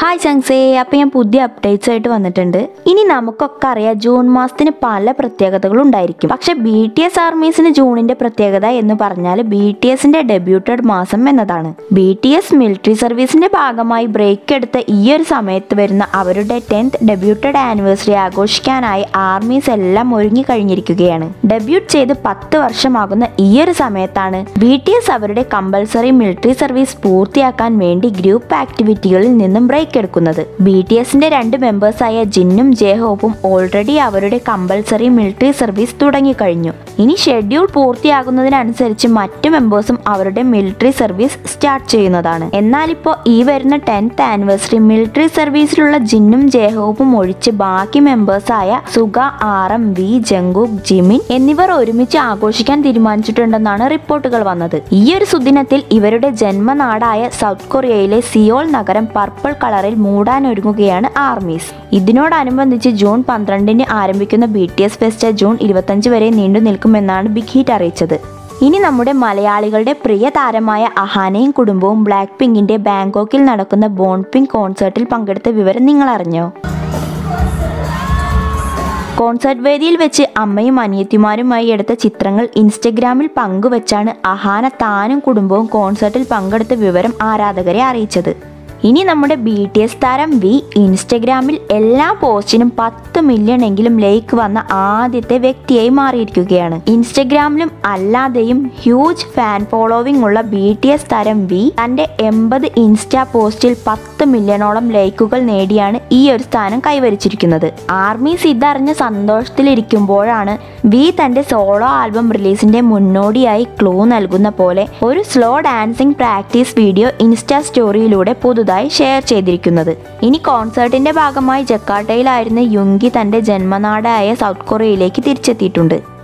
hi ചങ്സേ അപ്പം ഞാൻ പുതിയ അപ്ഡേറ്റ്സ് ആയിട്ട് വന്നിട്ടുണ്ട് ഇനി നമുക്കൊക്കെ അറിയാം ജൂൺ മാസത്തിന് പല പ്രത്യേകതകളും ഉണ്ടായിരിക്കും പക്ഷെ ബി ടി എസ് ആർമീസിന് ജൂണിന്റെ പ്രത്യേകത എന്ന് പറഞ്ഞാൽ ബി ടി എസിന്റെ ഡെബ്യൂട്ടഡ് മാസം എന്നതാണ് ബി ടി എസ് മിലിറ്ററി സർവീസിന്റെ ഭാഗമായി ബ്രേക്ക് എടുത്ത ഈ ഒരു സമയത്ത് വരുന്ന അവരുടെ ടെൻത്ത് ഡെബ്യൂട്ടഡ് ആനിവേഴ്സറി ആഘോഷിക്കാനായി ആർമീസ് എല്ലാം ഒരുങ്ങി കഴിഞ്ഞിരിക്കുകയാണ് ഡെബ്യൂട്ട് ചെയ്ത് പത്ത് വർഷമാകുന്ന ഈ ഒരു സമയത്താണ് ബി ടി എസ് അവരുടെ കമ്പൽസറി മിലിറ്ററി സർവീസ് പൂർത്തിയാക്കാൻ വേണ്ടി ഗ്രൂപ്പ് ആക്ടിവിറ്റികളിൽ നിന്നും ബ്രേക്ക് എടുക്കുന്നത് ബി ടി എസിന്റെ രണ്ട് മെമ്പേഴ്സായ ജിന്നും ജേഹോപ്പും ഓൾറെഡി അവരുടെ കമ്പൽസറി മിലിറ്ററി സർവീസ് തുടങ്ങിക്കഴിഞ്ഞു ഇനി ഷെഡ്യൂൾ പൂർത്തിയാകുന്നതിനനുസരിച്ച് മറ്റു മെമ്പേഴ്സും അവരുടെ മിലിറ്ററി സർവീസ് സ്റ്റാർട്ട് ചെയ്യുന്നതാണ് എന്നാൽ ഇപ്പോൾ ഈ വരുന്ന ടെൻത്ത് ആനിവേഴ്സറി മിലിറ്ററി സർവീസിലുള്ള ജിന്നും ജേഹോപ്പും ഒഴിച്ച് ബാക്കി മെമ്പേഴ്സായ Suga R M V Jungkook Jimin എന്നിവർ ഒരുമിച്ച് ആഘോഷിക്കാൻ തീരുമാനിച്ചിട്ടുണ്ടെന്നാണ് റിപ്പോർട്ടുകൾ വന്നത് ഈ ഒരു സുദിനത്തിൽ ഇവരുടെ ജന്മനാടായ സൗത്ത് കൊറിയയിലെ സിയോൾ നഗരം പർപ്പിൾ കളറിൽ മൂടാനൊരുങ്ങുകയാണ് ആർമീസ് ഇതിനോടനുബന്ധിച്ച് ജൂൺ പന്ത്രണ്ടിന് ആരംഭിക്കുന്ന B T S fest June ഇരുപത്തഞ്ച് വരെ നീണ്ടു നിൽക്കുമെന്നാണ് ബിഗ് ഹീറ്റ് അറിയിച്ചത് ഇനി നമ്മുടെ മലയാളികളുടെ പ്രിയ താരമായ അഹാനയും കുടുംബവും ബ്ലാക്ക് പിങ്കിന്റെ ബാങ്കോക്കിൽ നടക്കുന്ന ബോൺ പിങ്ക് കോൺസേർട്ടിൽ പങ്കെടുത്ത വിവരം നിങ്ങൾ അറിഞ്ഞോ കോൺസേർട്ട് വേദിയിൽ വെച്ച് അമ്മയും അനിയത്തിമാരുമായി എടുത്ത ചിത്രങ്ങൾ ഇൻസ്റ്റഗ്രാമിൽ പങ്കുവച്ചാണ് അഹാന താനും കുടുംബവും കോൺസേർട്ടിൽ പങ്കെടുത്ത വിവരം ആരാധകരെ അറിയിച്ചത് ഇനി നമ്മുടെ ബി ടി എസ് താരം വി ഇൻസ്റ്റഗ്രാമിൽ എല്ലാ പോസ്റ്റിനും പത്ത് മില്യൺ എങ്കിലും ലൈക്ക് വന്ന ആദ്യത്തെ വ്യക്തിയായി മാറിയിരിക്കുകയാണ് ഇൻസ്റ്റഗ്രാമിലും അല്ലാതെയും ഹ്യൂജ് ഫാൻ ഫോളോവിംഗ് ഉള്ള ബി ടി എസ് താരം വി തന്റെ എൺപത് ഇൻസ്റ്റാ പോസ്റ്റിൽ പത്ത് മില്യണോളം ലൈക്കുകൾ നേടിയാണ് ഈ ഒരു സ്ഥാനം കൈവരിച്ചിരിക്കുന്നത് ആർമീസ് ഇതറിഞ്ഞ സന്തോഷത്തിലിരിക്കുമ്പോഴാണ് വി തന്റെ സോളോ ആൽബം റിലീസിന്റെ മുന്നോടിയായി ക്ലൂ നൽകുന്ന പോലെ ഒരു slow dancing practice video insta സ്റ്റോറിയിലൂടെ പുതുതായി ഷെയർ ചെയ്തിരിക്കുന്നത് ഇനി കോൺസേർട്ടിന്റെ ഭാഗമായി ജക്കാർട്ടയിലായിരുന്ന യുങ്കി തന്റെ ജന്മനാടായ സൗത്ത് കൊറിയയിലേക്ക് തിരിച്ചെത്തിയിട്ടുണ്ട്